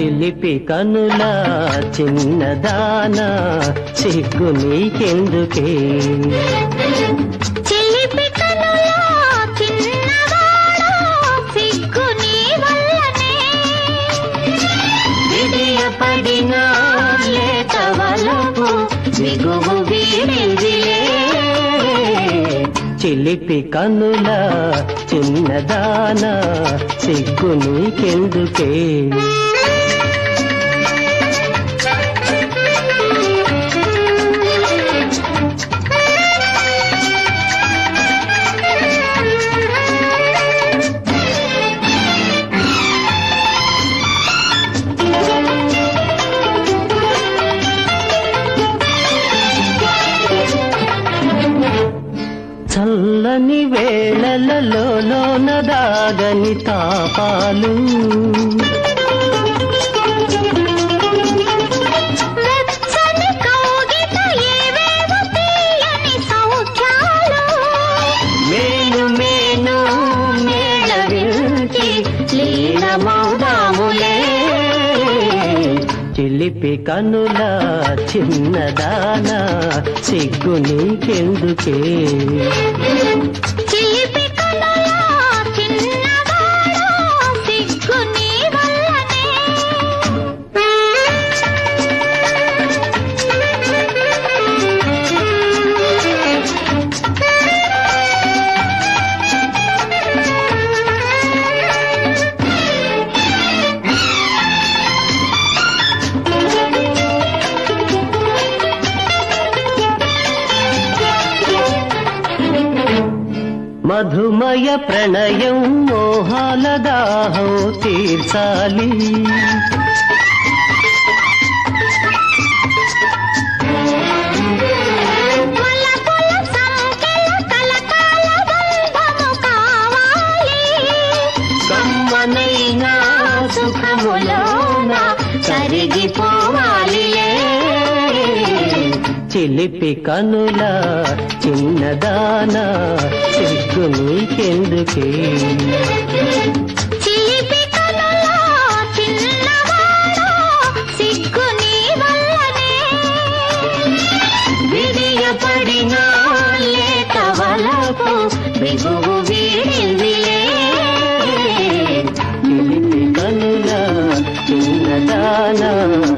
చిలిపి కనుల చిన్నదాన సిగ్గు నీకెందుకే చిలిపి కనులా చిన్నవాడా సిగ్గు నీ వల్లనే విడియపడిన లేత వలపు దిగువు వీడిందిలే చిలిపి కనుల చిన్నదాన సిగ్గు నీకెందుకే చల్లని వేళలలోన దాగని తాపాలు వెచ్చని కౌగిట ఏవేవో తీయని సౌఖ్యాలు మేను మేను మేళవించి లీనమౌదాములే చిలిపి కనుల చిన్నదాన సిగ్గు నీకెందుకే చిలిపి కనులా చిన్నవాడా సిగ్గు నీ వల్లనే మధుమయ ప్రణయం మోహాల దాహం తీర్చాలి వలపుల సంకెల కలకాల బంధము కావాలి కమ్మనైనా సుఖములోన కరిగిపోవాలిలే చిలిపి కనుల చిన్నదాన సిగ్గు నీకెందుకే చిలిపి కనులా చిన్నవాడా సిగ్గు నీ వల్లనే విడియపడిన లేత వలపు బిగువు వీడిందిలే చిలిపి కనుల చిన్నదాన